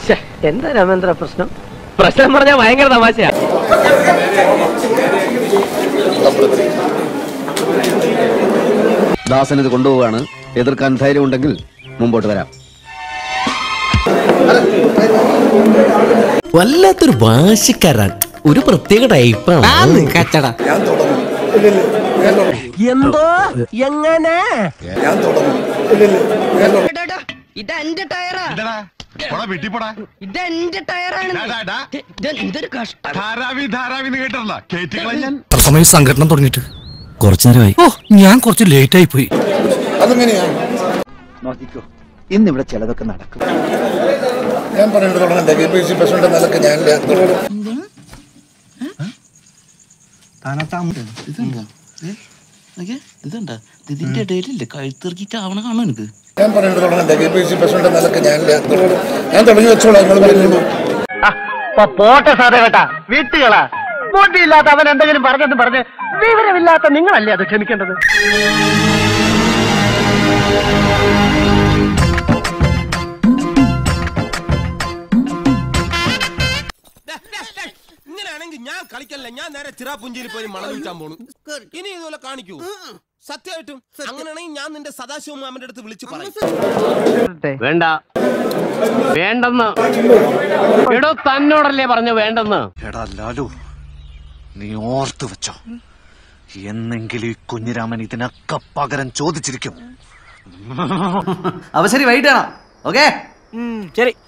എന്താ രാമേന്ദ്ര പ്രശ്നം പ്രശ്നം പറഞ്ഞാൽ ഭയങ്കര തമാശയാ ദാസൻ ഇത് കൊണ്ടുപോവാണ് എതിർക്കാൻ ധൈര്യം ഉണ്ടെങ്കിൽ മുമ്പോട്ട് വരാം വല്ലാത്തൊരു വാശിക്കാരൻ ഒരു പ്രത്യേക ടൈപ്പാണ് കച്ചട എന്തോ എങ്ങനെ ഇതെന്റെ ടയറാ ഇതെന്റെ ടയറാണ് എന്തൊരു കഷ്ടം സമയം സംഘടന തുടങ്ങിയിട്ട് കുറച്ചു നേരമായി ഓ ഞാൻ കുറച്ച് ലേറ്റ് ആയി പോയി നോക്കിക്കോ ഇന്നിവിടെ ചിലതൊക്കെ നടക്കും ഞാൻ പറയുന്നത് തുടങ്ങണ്ടേ കെ പി സി പ്രസിഡന്റ് നിലക്ക് ഞാൻ ഇതുണ്ടാ ഇതിന്റെ ഇടയിലില്ലേ കഴുത്തിറക്കിട്ട് ആവണ കാണും എനിക്ക് ഞാൻ പറയുന്നത് തുടങ്ങണ്ടേ കെ പി സി പ്രസിഡന്റ് നിലക്ക് ഞാൻ ഞാൻ തുടങ്ങി വെച്ചോളാം നിങ്ങൾ പറയുന്നു പോട്ടെ സാറേ കേട്ടാ വീട്ടുകളാ ബുദ്ധിയില്ലാത്ത അവൻ എന്തെങ്കിലും പറഞ്ഞെന്ന് പറഞ്ഞ് വിവരമില്ലാത്ത നിങ്ങളല്ലേ അത് ക്ഷമിക്കേണ്ടത് ഇങ്ങനെയാണെങ്കിൽ ഞാൻ കളിക്കല്ല ഞാൻ നേരെ ചിറാപുഞ്ചിയിൽ പോയി മണം വിൽക്കാൻ പോണു ഇനി ഇതുപോലെ കാണിക്കൂ സത്യമായിട്ടും അങ്ങനെയാണെങ്കിൽ ഞാൻ നിന്റെ സദാശിവ മാമന്റെ അടുത്ത് വിളിച്ചു പറയും വേണ്ട വേണ്ടെന്ന് എടോ തന്നോടല്ലേ പറഞ്ഞു വേണ്ടെന്ന് എടാ ലാലു നീ ഓർത്തു വെച്ചോ എന്നെങ്കിലും ഈ കുഞ്ഞിരാമൻ ഇതിനൊക്കെ പകരം ചോദിച്ചിരിക്കും അവ ശരി വൈകിട്ടാണോ ഓക്കേ ശരി